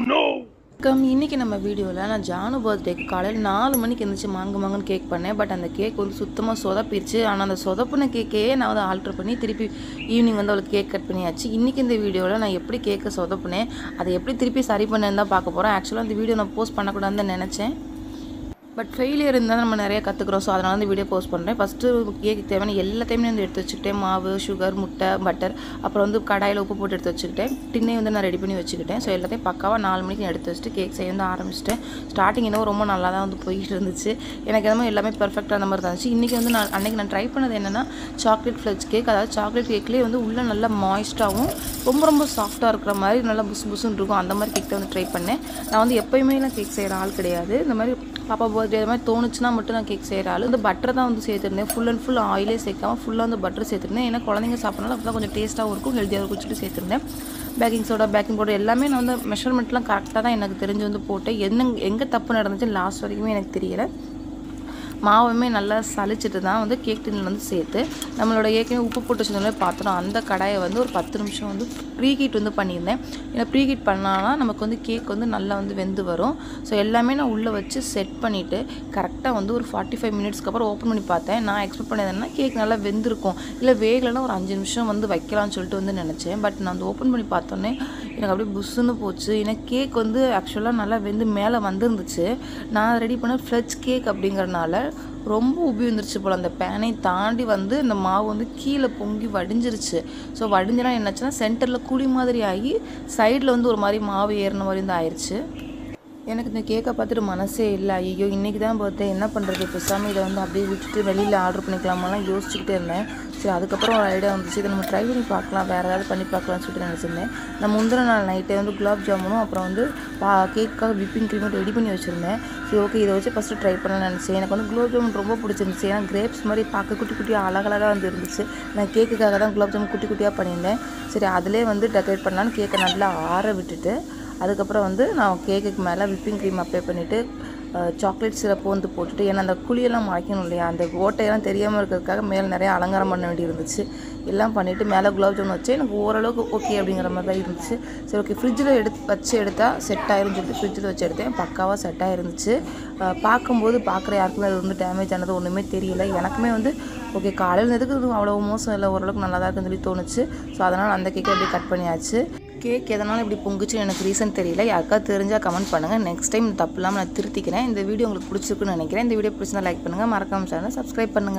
come இன்னைக்கு நம்ம வீடியோவில் நான் ஜானு பர்த்டேக்கு காலையில் நாலு மணிக்கு எழுந்திரிச்சு மாங்கு மாங்குன்னு கேக் பண்ணேன் பட் அந்த கேக் வந்து சுத்தமாக சொதப்பிடுச்சு ஆனால் அந்த சொதப்புன கேக்கையே நான் வந்து ஆல்ட்ரு பண்ணி திருப்பி ஈவினிங் வந்து அவளுக்கு கேக் கட் பண்ணியாச்சு இன்றைக்கி இந்த வீடியோவில் நான் எப்படி கேக்கை சொதப்புனேன் அதை எப்படி திருப்பி சரி பண்ணேன்னு தான் பார்க்க போகிறேன் ஆக்சுவலாக அந்த வீடியோ நான் போஸ்ட் பண்ணக்கூடாதுன்னு தான் நினச்சேன் பட் ஃபெயிலியர் இருந்தால் நம்ம நிறைய கற்றுக்குறோம் ஸோ அதனால வந்து வீடியோ போஸ்ட் பண்ணுறேன் ஃபஸ்ட்டு கேக்கு தேவையான எல்லாத்தையுமே வந்து எடுத்து வச்சுக்கிட்டேன் மாவு சுகர் முட்டை பட்டர் அப்புறம் வந்து கடாயில் உப்பு போட்டு எடுத்து வச்சுக்கிட்டேன் டின்னை வந்து நான் ரெடி பண்ணி வச்சுக்கிட்டேன் ஸோ எல்லாத்தையும் பக்காவாக நாலு மணிக்கு நான் எடுத்து வச்சுட்டு கேக் செய்ய வந்து ஆரம்பிச்சிட்டேன் ஸ்டார்டிங் இன்னும் ரொம்ப நல்லா தான் வந்து போயிட்டு இருந்துச்சு எனக்கு எதுவுமே எல்லாமே பர்ஃபெக்டாக அந்த மாதிரி தான் இருந்துச்சு இன்றைக்கி வந்து நான் அன்றைக்கி நான் ட்ரை பண்ணது என்னென்னா சாக்லேட் ஃப்ளெக்ஸ் கேக் அதாவது சாக்லேட் கேக்லேயே வந்து உள்ளே நல்லா மாய்ஸ்டாகவும் ரொம்ப ரொம்ப சாஃப்டாக இருக்கிற மாதிரி நல்லா புசு புசுன்னு இருக்கும் அந்த மாதிரி கேக் தான் வந்து ட்ரை பண்ணேன் நான் வந்து எப்போயுமே நான் கேக் செய்கிற ஆள் கிடையாது இந்த மாதிரி பாப்பா பர்த்டே அது மாதிரி தோணுச்சுன்னா மட்டும் நான் கேக் செய்கிற ஆள் இந்த பட்டர் தான் வந்து சேர்த்துருந்தேன் ஃபுல் அண்ட் ஃபுல் ஆயிலே சேர்க்காம ஃபுல்லாக வந்து பட்டர் சேர்த்துருந்தேன் ஏன்னா குழந்தைங்க சாப்பிட்றனால அப்போ கொஞ்சம் டேஸ்ட்டாகவும் இருக்கும் ஹெல்த்தியாக இருக்கும் சொல்லிட்டு சேர்த்துருந்தேன் பேக்கிங் சோடா பேக்கிங் பவுடர் எல்லாமே நான் வந்து மெஷர்மெண்ட்லாம் கரெக்டாக தான் எனக்கு தெரிஞ்சு வந்து போட்டேன் என்ன எங்கே தப்பு நடந்துச்சு லாஸ்ட் வரைக்குமே எனக்கு தெரியலை மாவுமே நல்லா சலிச்சிட்டு தான் வந்து கேக் டின்னில் வந்து சேர்த்து நம்மளோட ஏற்கனவே உப்பு போட்டு வச்சிருந்தோம்ல பாத்திரம் அந்த கடாயை வந்து ஒரு பத்து நிமிஷம் வந்து ப்ரீ ஹீட் வந்து பண்ணியிருந்தேன் ஏன்னா ப்ரீ ஹீட் பண்ணாலும் நமக்கு வந்து கேக் வந்து நல்லா வந்து வெந்து வரும் ஸோ எல்லாமே நான் உள்ளே வச்சு செட் பண்ணிவிட்டு கரெக்டாக வந்து ஒரு ஃபார்ட்டி ஃபைவ் மினிட்ஸ்க்கு அப்புறம் ஓப்பன் பண்ணி பார்த்தேன் நான் எக்ஸ்பெக்ட் பண்ணது என்னன்னா கேக் நல்லா வெந்திருக்கும் இல்லை வேகலைன்னா ஒரு அஞ்சு நிமிஷம் வந்து வைக்கலாம்னு சொல்லிட்டு வந்து நினச்சேன் பட் நான் வந்து ஓப்பன் பண்ணி பார்த்தோன்னே எனக்கு அப்படியே புஷ்ஷுன்னு போச்சு ஏன்னா கேக் வந்து ஆக்சுவலாக நல்லா வெந்து மேலே வந்துருந்துச்சு நான் ரெடி பண்ண ஃப்ரெஷ் கேக் அப்படிங்கிறனால ரொம்ப உபி வந்துருச்சு போல் அந்த பேனை தாண்டி வந்து இந்த மாவு வந்து கீழே பொங்கி வடிஞ்சிருச்சு ஸோ வடிஞ்சனா என்னாச்சுன்னா சென்டரில் குழி மாதிரி ஆகி சைடில் வந்து ஒரு மாதிரி மாவு ஏறின மாதிரி வந்து ஆயிடுச்சு எனக்கு இந்த கேக்கை பார்த்துட்டு மனசே இல்லை ஐயோ இன்றைக்கி தான் பர்த்டே என்ன பண்ணுறது பேசாமல் இதை வந்து அப்படியே விட்டுட்டு வெளியில் ஆர்டர் பண்ணிக்கலாமெல்லாம் யோசிச்சுக்கிட்டே இருந்தேன் சரி அதுக்கப்புறம் ஒரு ஐடியா வந்துச்சு இதை நம்ம ட்ரை பண்ணி பார்க்கலாம் வேறு ஏதாவது பண்ணி பார்க்கலாம்னு சொல்லிட்டு நினச்சிருந்தேன் நான் முந்தின நாள் நைட்டே வந்து குலாப் ஜாமுனும் அப்புறம் வந்து பா கேக்காக விப்பிங் க்ரீமும் ரெடி பண்ணி வச்சுருந்தேன் சரி ஓகே இதை வச்சு ஃபஸ்ட்டு ட்ரை பண்ணலாம்னு நினச்சேன் எனக்கு வந்து குலாப் ஜாமுன் ரொம்ப பிடிச்சிருந்துச்சு ஏன்னா கிரேப்ஸ் மாதிரி பார்க்க குட்டி குட்டியாக அழகழகாக வந்து இருந்துச்சு நான் கேக்குக்காக தான் குலாப் ஜாமுன் குட்டி குட்டியாக பண்ணியிருந்தேன் சரி அதிலே வந்து டெக்கரேட் பண்ணலான்னு கேக்கை நல்லா ஆற விட்டுட்டு அதுக்கப்புறம் வந்து நான் கேக்குக்கு மேலே விப்பிங் க்ரீம் அப்ளை பண்ணிவிட்டு சாக்லேட் சிரப்பு வந்து போட்டுட்டு ஏன்னா அந்த குழியெல்லாம் மறைக்கணும் இல்லையா அந்த ஓட்டையெல்லாம் தெரியாமல் இருக்கிறதுக்காக மேலே நிறைய அலங்காரம் பண்ண வேண்டி இருந்துச்சு எல்லாம் பண்ணிவிட்டு மேலே குலாப் ஜாமுன் வச்சு எனக்கு ஓரளவுக்கு ஓகே அப்படிங்கிற மாதிரி தான் இருந்துச்சு சரி ஓகே ஃப்ரிட்ஜில் எடுத்து வச்சு எடுத்தால் செட் ஆயிரும்னு சொல்லிட்டு ஃப்ரிட்ஜில் வச்சு எடுத்தேன் பக்காவாக செட் ஆயிருந்துச்சு பார்க்கும்போது பார்க்குற யாருக்குமே அது வந்து டேமேஜ் ஆனது ஒன்றுமே தெரியல எனக்குமே வந்து ஓகே காலையில் எதுக்கு இது அவ்வளோ மோசம் இல்லை ஓரளவுக்கு நல்லா தான் இருக்குன்னு சொல்லி தோணுச்சு ஸோ அதனால் அந்த கேக்கை அப்படியே கட் பண்ணியாச்சு கேக் எதனால இப்படி பொங்குச்சுன்னு எனக்கு ரீசன் தெரியல யாருக்கா தெரிஞ்சால் கமெண்ட் பண்ணுங்கள் நெக்ஸ்ட் டைம் தப்பு இல்லாமல் நான் திருத்திக்கிறேன் இந்த வீடியோ உங்களுக்கு பிடிச்சிருக்குன்னு நினைக்கிறேன் இந்த வீடியோ பிடிச்சிருந்தா லைக் பண்ணுங்கள் மறக்காம சேனல் சப்ஸ்கிரைப் பண்ணுங்கள்